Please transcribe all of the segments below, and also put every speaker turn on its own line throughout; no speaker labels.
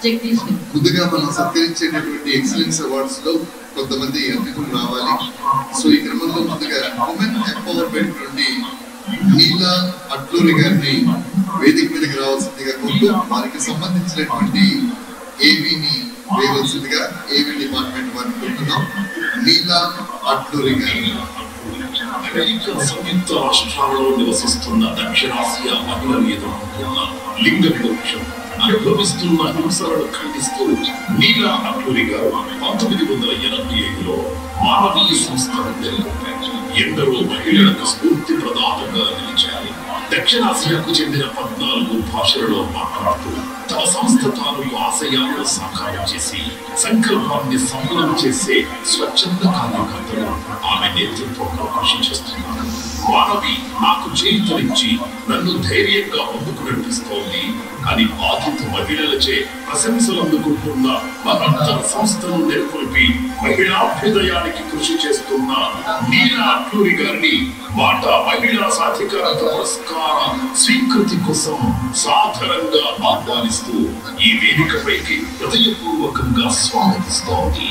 జగదీష్
ముందుగా మనం సత్కరించేటటువంటి excellence awards లో కొంతమంది అతిథులు రావాలి సో ఈ క్రమంలో ముందుగా ఉమెన్ ఎంపవర్మెంట్ నుండి నీలా అట్లూరి గారిని వేదిక మీదకి రావాల్సిందిగా కోరుతూ వారికి సంబంధించినటువంటి ఏవిని వేయవలసిందిగా ఏవి డిపార్ట్మెంట్ వారిని కోరుతున్నాం నీలా అట్లూరి గారు
అమెరికా సంయుక్త రాష్ట్రాల్లో నివసిస్తున్న దక్షిణాసియా మహిళలు ఎదుర్కొంటున్న లింగ వివక్షం అనుభవిస్తున్న హింసలను ఖండిస్తూ నీలా అట్లూరి గారు పంతొమ్మిది వందల ఎనభై ఐదులో మానవీయ సంస్థను నెలకొల్పారు ఎందరో మహిళలకు స్ఫూర్తి ప్రదాతంగా నిలిచారు దక్షిణాసియాకు చెందిన పద్నాలుగు భాషలలో మాట్లాడుతూ తమ సంస్థ తాను ఆశయాలను సాకారం చేసి సంకల్పాన్ని సఫలం చేసే స్వచ్ఛంద కార్యకర్తలు ఆమె నేతృత్వంలో కృషి చేస్తున్నారు మానవి నాకు చేయుతనిచ్చి నన్ను ధైర్యంగా ముందుకు నడిపిస్తోంది అని బాధిత మహిళలచే ప్రశంసలు అందుకుంటున్న మహత్తర సంస్థను నెలకొల్పి మహిళాభ్యుదయానికి కృషి చేస్తున్న నీలా అట్లూరి గారిని మాట మహిళా సాధికారత పురస్కార స్వీకృతి కోసం సాధారణంగా ఆహ్వానిస్తూ ఈ వేదికపైకి హృదయపూర్వకంగా స్వాగతిస్తోంది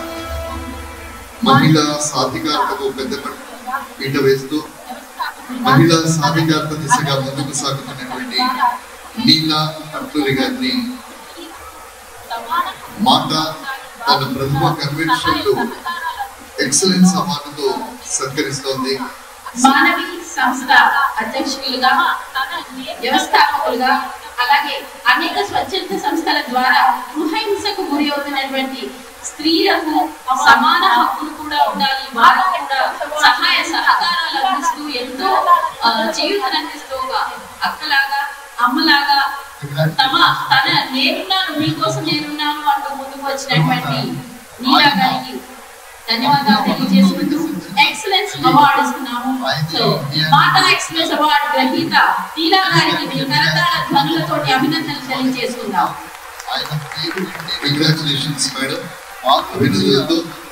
మహిళా సాధికారతకు పెద్ద పీట వేస్తూ మహిళా సాధికారత దిశగా ముందుకు సాగుతున్నటువంటి నీలా అట్లూరి గారిని మాట తన ప్రతిభ కన్వెన్షన్ లో ఎక్సలెన్స్ అవార్డుతో సత్కరిస్తోంది
మానవి సంస్థ అధ్యక్షులుగా వ్యవస్థాపకులుగా అలాగే అనేక స్వచ్ఛంద సంస్థల ద్వారా గృహహింసకు గురి అవుతున్నటువంటి స్త్రీలకు సమాన హక్కులు కూడా ఉండాలి వాళ్ళకు కూడా సహాయ సహకారాలు అందిస్తూ ఎంతో ఆ, చేయూతను అందిస్తూ ఒక అక్కలాగా అమ్మలాగా తమ తన నేనున్నాను మీకోసం నేనున్నాను అంటూ ముందుకు వచ్చినటువంటి నీలా గారికి ధన్యవాదాలు తెలియజేసుకుంటూ ఎక్సలెన్స్ అవార్డు ఇస్తున్నాము సో మాతా ఎక్సలెన్స్ అవార్డు గ్రహీత నీలా గారికి మీ కరతాళ ధ్వనులతోటి అభినందనలు తెలియజేసుకుందాం
కంగ్రాచులేషన్స్ మేడం అభినందనలతో